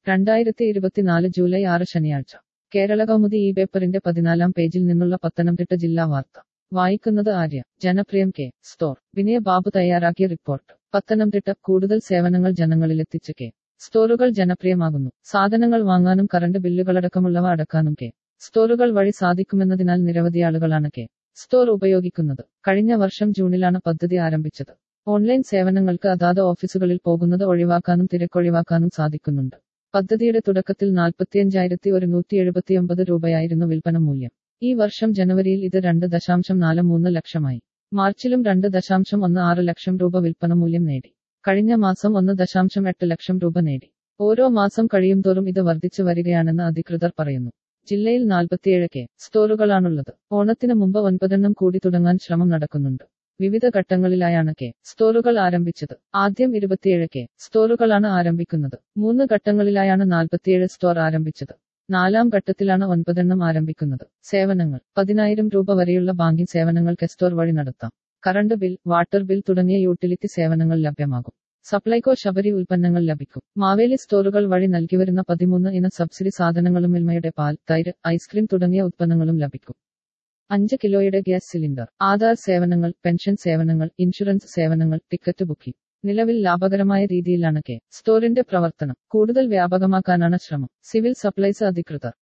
രണ്ടായിരത്തി ഇരുപത്തിനാല് ജൂലൈ ആറ് ശനിയാഴ്ച കേരള കൗമുദി ഈ പേപ്പറിന്റെ പതിനാലാം പേജിൽ നിന്നുള്ള പത്തനംതിട്ട ജില്ലാ വാർത്ത വായിക്കുന്നത് ആര്യ ജനപ്രിയം കെ സ്റ്റോർ വിനയ ബാബു തയ്യാറാക്കിയ റിപ്പോർട്ട് പത്തനംതിട്ട കൂടുതൽ സേവനങ്ങൾ ജനങ്ങളിലെത്തിച്ച് കെ സ്റ്റോറുകൾ ജനപ്രിയമാകുന്നു സാധനങ്ങൾ വാങ്ങാനും കറണ്ട് ബില്ലുകളടക്കമുള്ളവ അടക്കാനും കെ സ്റ്റോറുകൾ വഴി സാധിക്കുമെന്നതിനാൽ നിരവധി ആളുകളാണ് കെ സ്റ്റോർ ഉപയോഗിക്കുന്നത് കഴിഞ്ഞ വർഷം ജൂണിലാണ് പദ്ധതി ആരംഭിച്ചത് ഓൺലൈൻ സേവനങ്ങൾക്ക് അതാത് ഓഫീസുകളിൽ പോകുന്നത് ഒഴിവാക്കാനും തിരക്കൊഴിവാക്കാനും സാധിക്കുന്നുണ്ട് പദ്ധതിയുടെ തുടക്കത്തിൽ നാൽപ്പത്തിയഞ്ചായിരത്തി ഒരുന്നൂറ്റി എഴുപത്തിയൊമ്പത് രൂപയായിരുന്നു വിൽപ്പന മൂല്യം ഈ വർഷം ജനുവരിയിൽ ഇത് രണ്ട് ദശാംശം നാല് മൂന്ന് ലക്ഷമായി മാർച്ചിലും രണ്ട് ദശാംശം ഒന്ന് ആറ് ലക്ഷം രൂപ വിൽപ്പന മൂല്യം നേടി കഴിഞ്ഞ മാസം ഒന്ന് ദശാംശം എട്ട് ലക്ഷം രൂപ നേടി ഓരോ മാസം കഴിയുംതോറും ഇത് വർദ്ധിച്ചു വരികയാണെന്ന് അധികൃതർ പറയുന്നു ജില്ലയിൽ നാൽപ്പത്തിയേഴ് കെ സ്റ്റോറുകളാണുള്ളത് ഓണത്തിന് മുമ്പ് ഒൻപതെണ്ണം കൂടി തുടങ്ങാൻ ശ്രമം നടക്കുന്നുണ്ട് വിവിധ ഘട്ടങ്ങളിലായാണ് കെ സ്റ്റോറുകൾ ആരംഭിച്ചത് ആദ്യം ഇരുപത്തിയേഴ് കെ സ്റ്റോറുകളാണ് ആരംഭിക്കുന്നത് മൂന്ന് ഘട്ടങ്ങളിലായാണ് നാൽപ്പത്തിയേഴ് സ്റ്റോർ ആരംഭിച്ചത് നാലാം ഘട്ടത്തിലാണ് ഒൻപതെണ്ണം ആരംഭിക്കുന്നത് സേവനങ്ങൾ പതിനായിരം രൂപ വരെയുള്ള ബാങ്കിംഗ് സേവനങ്ങൾ കെസ്റ്റോർ വഴി നടത്താം കറണ്ട് ബിൽ വാട്ടർ ബിൽ തുടങ്ങിയ യൂട്ടിലിറ്റി സേവനങ്ങൾ ലഭ്യമാകും സപ്ലൈകോ ശബരി ഉൽപ്പന്നങ്ങൾ ലഭിക്കും മാവേലി സ്റ്റോറുകൾ വഴി നൽകിവരുന്ന പതിമൂന്ന് ഇന സബ്സിഡി സാധനങ്ങളും മിൽമയുടെ പാൽ തൈര് ഐസ്ക്രീം തുടങ്ങിയ ഉൽപ്പന്നങ്ങളും ലഭിക്കും അഞ്ച് കിലോയുടെ ഗ്യാസ് സിലിണ്ടർ ആധാർ സേവനങ്ങൾ പെൻഷൻ സേവനങ്ങൾ ഇൻഷുറൻസ് സേവനങ്ങൾ ടിക്കറ്റ് ബുക്കിംഗ് നിലവിൽ ലാഭകരമായ രീതിയിലാണ് കെ സ്റ്റോറിന്റെ പ്രവർത്തനം കൂടുതൽ വ്യാപകമാക്കാനാണ് ശ്രമം സിവിൽ സപ്ലൈസ് അധികൃതർ